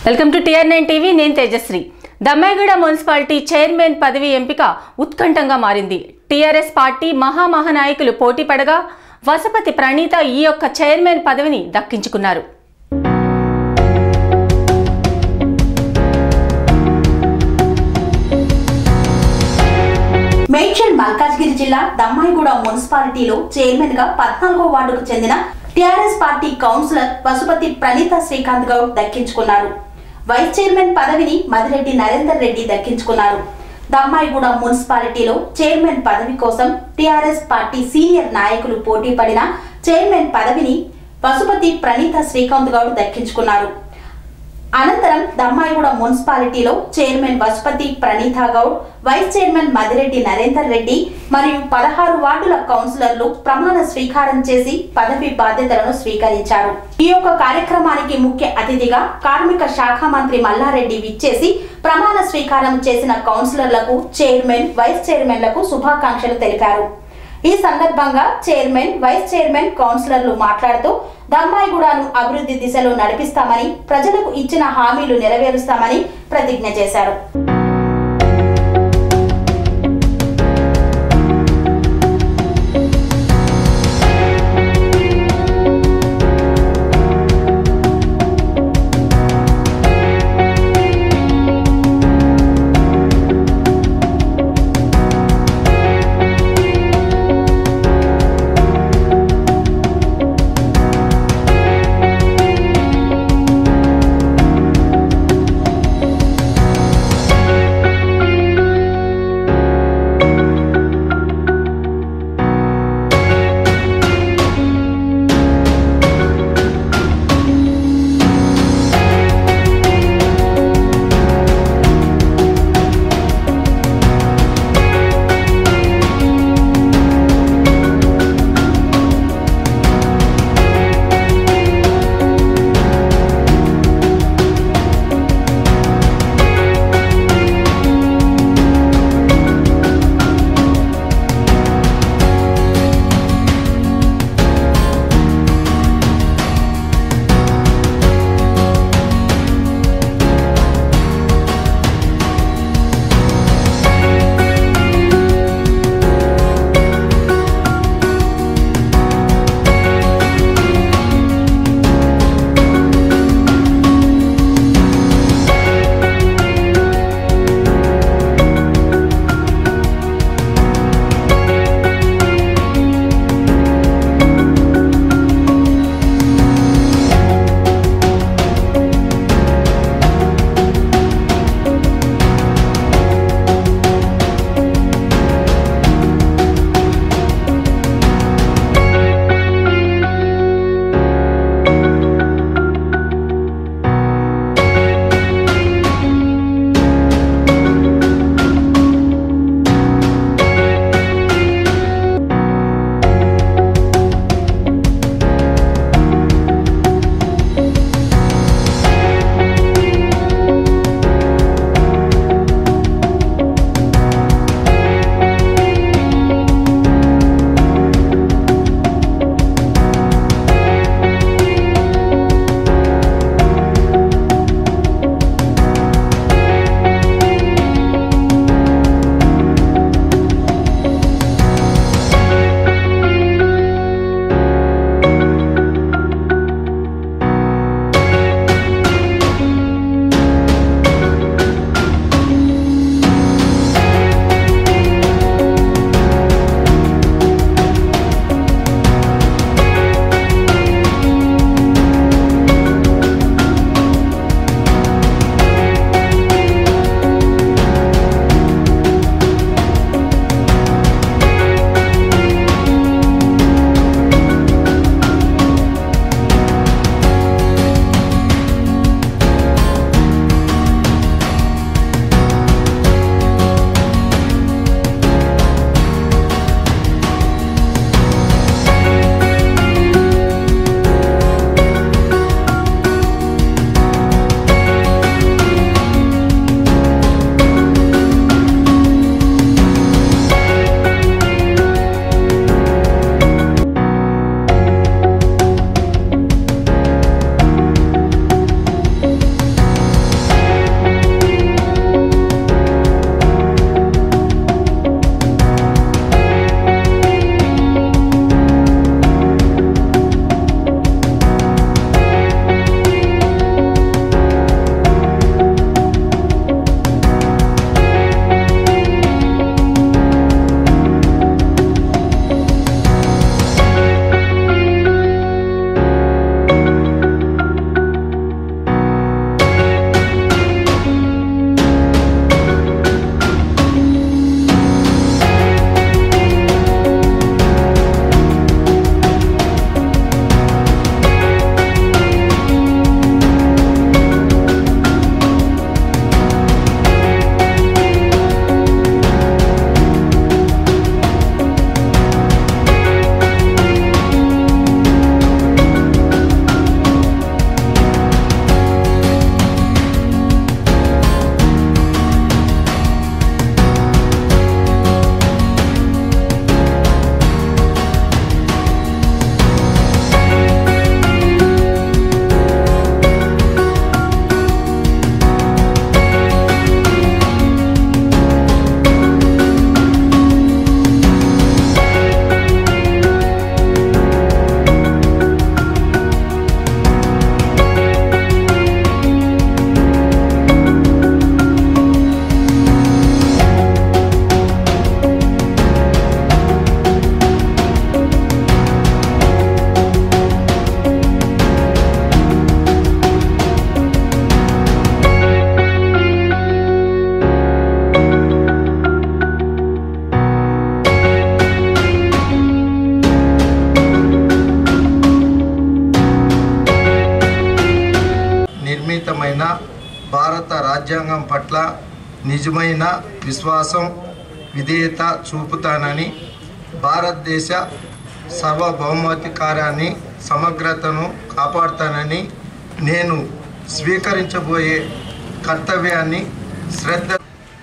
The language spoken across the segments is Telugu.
welcome to TR nine TV నేను తేజశ్రీ దమ్మాయిగూడ మున్సిపాలిటీ చైర్మన్ పదవి ఎంపిక ఉత్కంఠంగా మారింది టీఆర్ఎస్ పార్టీ మహామహానాయకులు పోటీ పడగా వసపతి ప్రణీత ఈ యొక్క చైర్మన్ పదవిని దక్కించుకున్నారు మేడ్చల్ మల్కాజ్గిరి జిల్లా దమ్మాయిగూడ మున్సిపాలిటీలో చైర్మన్ గా పద్నాలుగో వార్డుకు చెందిన TRS party councillor Pashupathi Praneetha Srikanth Goud దక్కించుకున్నారు వైస్ చైర్మన్ పదవిని మదిరెడ్డి నరేందర్ రెడ్డి దక్కించుకున్నారు దమ్మాయిగూడ మున్సిపాలిటీలో చైర్మన్ పదవి కోసం టిఆర్ఎస్ పార్టీ సీనియర్ నాయకులు పోటీ పడిన చైర్మన్ పదవిని పశుపతి ప్రణీత శ్రీకాంత్ గౌడ్ దక్కించుకున్నారు అనంతరం దమ్మాయిగూడ మున్సిపాలిటీలో chairman Vasupathi Praneetha Goud vice chairman Madireddy Narender Reddy మరియు పదహారు వార్డుల కౌన్సిలర్లు ప్రమాణ స్వీకారం చేసి పదవి బాధ్యతలను స్వీకరించారు ఈ యొక్క కార్యక్రమానికి ముఖ్య అతిథిగా కార్మిక శాఖ మంత్రి మల్లారెడ్డి విచ్చేసి ప్రమాణ స్వీకారం చేసిన కౌన్సిలర్లకు చైర్మన్ వైస్ చైర్మన్లకు శుభాకాంక్షలు తెలిపారు ఈ సందర్భంగా చైర్మన్ వైస్ చైర్మన్ కౌన్సిలర్లు మాట్లాడుతూ దమ్మాయిగూడను అభివృద్ధి దిశలో నడిపిస్తామని ప్రజలకు ఇచ్చిన హామీలు నెరవేరుస్తామని ప్రతిజ్ఞ చేశారు పట్ల నిజమైన విశ్వాసం విధేయత చూపుతానని భారతదేశ సార్వభౌమాధికారాన్ని సమగ్రతను కాపాడుతానని నేను స్వీకరించబోయే కర్తవ్యాన్ని శ్రద్ధ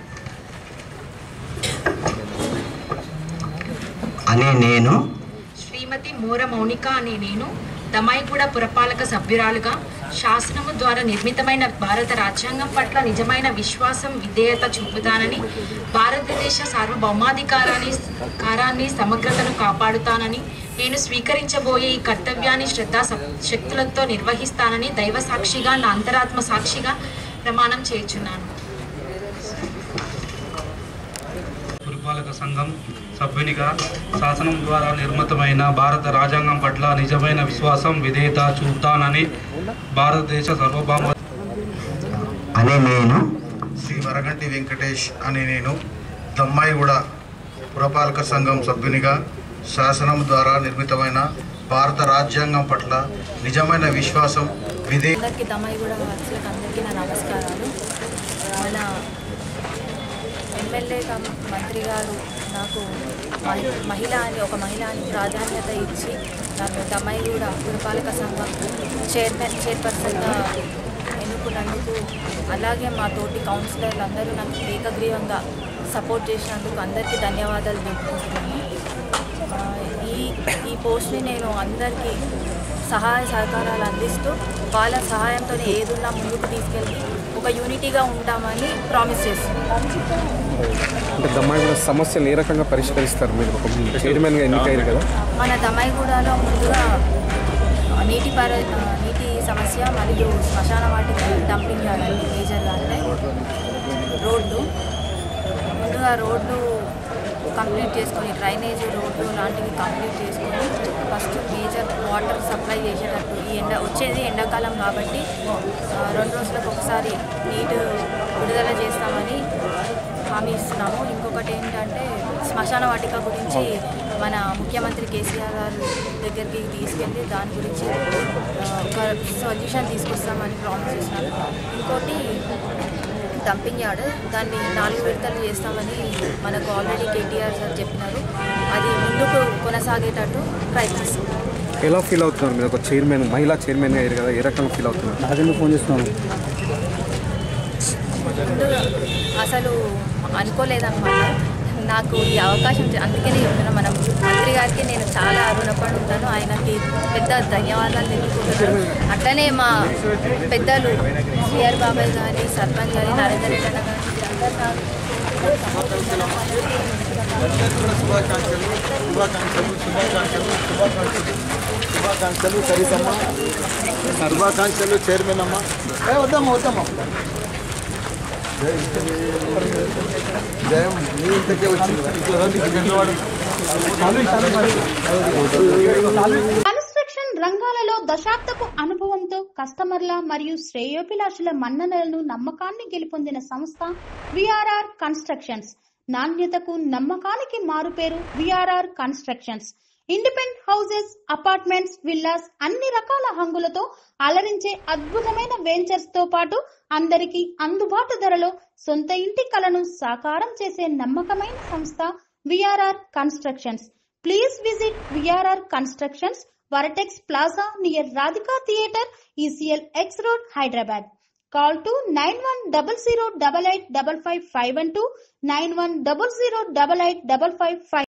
అనే నేను శ్రీమతి మోర మౌనిక అనే నేను దమాయిగూడ పురపాలక సభ్యురాలుగా శాసనము ద్వారా నిర్మితమైన భారత రాజ్యాంగం పట్ల నిజమైన విశ్వాసం విధేయత చూపుతానని భారతదేశ సార్వభౌమాధికారాన్ని కారాన్ని సమగ్రతను కాపాడుతానని నేను స్వీకరించబోయే ఈ కర్తవ్యాన్ని శ్రద్ధా శక్తులతో నిర్వహిస్తానని దైవ సాక్షిగా నా అంతరాత్మ సాక్షిగా ప్రమాణం చేయుచున్నాను పురపాలక సంఘం సభ్యునిగా శాసనం ద్వారా నిర్మితమైన భారత రాజ్యాంగం పట్ల నిజమైన విశ్వాసం విధేయత చూపుతానని భారతదేశ సార్వభౌమ అనే నేను శ్రీ వరగంటి వెంకటేష్ అనే నేను దమ్మాయిగూడ పురపాలక సంఘం సభ్యునిగా శాసనం ద్వారా నిర్మితమైన భారత రాజ్యాంగం పట్ల నిజమైన విశ్వాసం విధే అందరికీ దమ్మాయిగూడ వాసులకు అందరికీ నా నమస్కారాలు మన ఎమ్మెల్యే కమ్ మంత్రి గారు నాకు మహి- మహిళ అని ఒక మహిళ అని ప్రాధాన్యత ఇచ్చి నన్ను దమ్మాయిగూడ పురపాలక సంఘం చైర్మన్ చైర్పర్సన్గా ఎన్నుకున్నందుకు అలాగే మా తోటి కౌన్సిలర్లు అందరూ నాకు ఏకగ్రీవంగా సపోర్ట్ చేసినందుకు అందరికీ ధన్యవాదాలు తెలుపుకుంటున్నాను ఆ, ఈ ఈ పోస్ట్ని నేను అందరికీ సహాయ సహకారాలు అందిస్తూ వాళ్ళ సహాయంతో ఏదున్నా ముందుకు తీసుకెళ్ళి ఒక యూనిటీగా ఉంటామని ప్రామిస్ చేస్తున్నాను అంటే దమ్మాయిగూడ సమస్యలు ఏ రకంగా పరిష్కరిస్తారు మీరు ఒక చైర్మన్గా ఎన్నికయ్యారు కదా మన దమ్మాయిగూడలో ముందుగా నీటి పర నీటి సమస్య మరియు శ్మశాన వాటికి డంపింగ్ యార్డ్ అండి మేజర్గా అంటే రోడ్లు ముందుగా రోడ్లు కంప్లీట్ చేసుకొని డ్రైనేజ్ రోడ్లు లాంటివి కంప్లీట్ చేసుకొని ఫస్ట్ మేజర్ వాటర్ సప్లై చేసేటట్టు ఈ ఎండ వచ్చేది ఎండాకాలం కాబట్టి ఆ, రెండు రోజులకు ఒకసారి నీటి విడుదల చేస్తామని హామీ ఇస్తున్నాము ఇంకొకటి ఏంటంటే శ్మశాన వాటిక గురించి మన ముఖ్యమంత్రి కేసీఆర్ గారు దగ్గరికి తీసుకెళ్ళి దాని గురించి ఆ, ఒక సొల్యూషన్ తీసుకొస్తామని ప్రామిస్ చేస్తున్నాను ఇంకోటి డంపింగ్ యార్డ్ దాన్ని నాలుగు విడతలు చేస్తామని మనకు ఆల్రెడీ కేటీఆర్ సార్ చెప్పినారు అది ముందుకు కొనసాగేటట్టు ప్రయత్నిస్తాం ఎలా ఫీల్ అవుతున్నారు మీరు ఒక చైర్మన్ మహిళా చైర్మన్గా అయ్యారు కదా ఏ రకంగా ఫీల్ అవుతున్నారు నాకెందుకు ఫోన్ చేస్తున్నాను ముందుగా అసలు అనుకోలేదన్నమాట నాకు ఈ అవకాశం చ- అందుకనే చెప్తున్నా మనం మంత్రి గారికి నేను చాలా రుణపడి ఉంటాను ఆయనకి పెద్ద ధన్యవాదాలు తెలుపుకుంటున్నాను అట్లనే మా పెద్దలు సిఆర్ బాబాయ్ కానీ సర్పంచ్ కానీ నరేందర్ రెడ్డి అన్న కానీ అందరు నాకు శుభాకాంక్షలు సరితమ్మ శుభాకాంక్షలు చైర్మన్ అమ్మ ఏ వద్దమ్మా వద్దమ్మా జయం మీ ఇంతకే వచ్చింది కన్స్ట్రక్షన్ రంగాలలో దశాబ్దపు అనుభవంతో కస్టమర్ల మరియు శ్రేయోభిలాషుల మన్ననలను నమ్మకాన్ని గెలుపొందిన సంస్థ విఆర్ఆర్ కన్స్ట్రక్షన్స్ నాణ్యతకు నమ్మకానికి మారుపేరు VRR constructions independent houses apartments villas అన్ని రకాల హంగులతో అలరించే అద్భుతమైన వెంచర్స్ తో పాటు అందరికీ అందుబాటు ధరలో సొంత ఇంటి కలను సాకారం చేసే నమ్మకమైన సంస్థ VRR constructions please visit VRR constructions vertex plaza near Radhika theatre ECIL x road Hyderabad call two nine one double zero double eight double five five one two nine one double zero double eight double five five